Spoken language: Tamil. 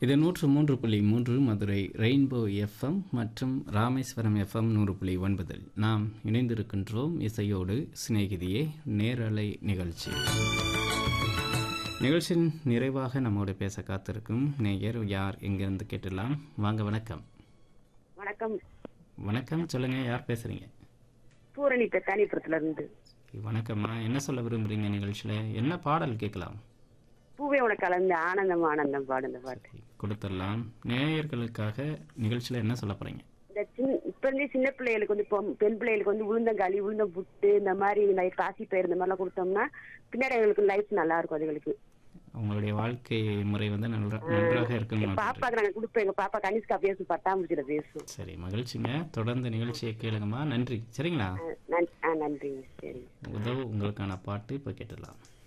இது நூற்று மூன்று புள்ளி மூன்று மதுரை ரெயின்போ எஃப்எம் மற்றும் ராமேஸ்வரம் எஃப்எம் நூறு புள்ளி ஒன்பதில் நாம் இணைந்திருக்கின்றோம் இசையோடு சிநேகிதியே நேரலை நிகழ்ச்சி நிகழ்ச்சியின் நிறைவாக நம்மோடு பேச காத்திருக்கும் நேயர் யார் எங்கிருந்து கேட்டுடலாம் வாங்க வணக்கம் வணக்கம் வணக்கம் சொல்லுங்க யார் பேசுறீங்க பூரணி பெத்தானிபுரத்துல இருந்து வணக்கம்மா என்ன சொல்ல விரும்புறீங்க நிகழ்ச்சியில் என்ன பாடல் கேட்கலாம் பூவே உனக்கு கலந்து ஆனந்தம் ஆனந்தம் பாடு இந்த பாட்டு கொடுத்துடலாம் நேயர்களுக்காக நிகழ்ச்சியில் என்ன சொல்ல போறீங்க இந்த சின்ன இப்ப இருந்தே சின்ன பிள்ளைகளுக்கு வந்து பொம்- பெண் பிள்ளைகளுக்கு வந்து உளுந்தங்களி உளுந்தம் புட்டு இந்த மாதிரி லைஃப் பாசி பயிர் இந்த மாதிரிலாம் கொடுத்தோம்னா பின்னாடி அவங்களுக்கு லைஃப் நல்லா இருக்கும் அதுகளுக்கு உங்களுடைய வாழ்க்கை முறை வந்து நல்ல நன்றாக இருக்குன்னு நான் பாப்பாக்கு நாங்க கொடுப்போம் எங்க பாப்பா கனிஷ்கா பேசும் பட்டாம்பூச்சியில பேசும் சரி மகிழ்ச்சிங்க தொடர்ந்து நிகழ்ச்சியை கேளுங்கம்மா நன்றி சரிங்களா அஹ் நன்- அஹ் நன்றி சரி உதவு உங்களுக்கான பாட்டு இப்போ கேட்டுடலாம்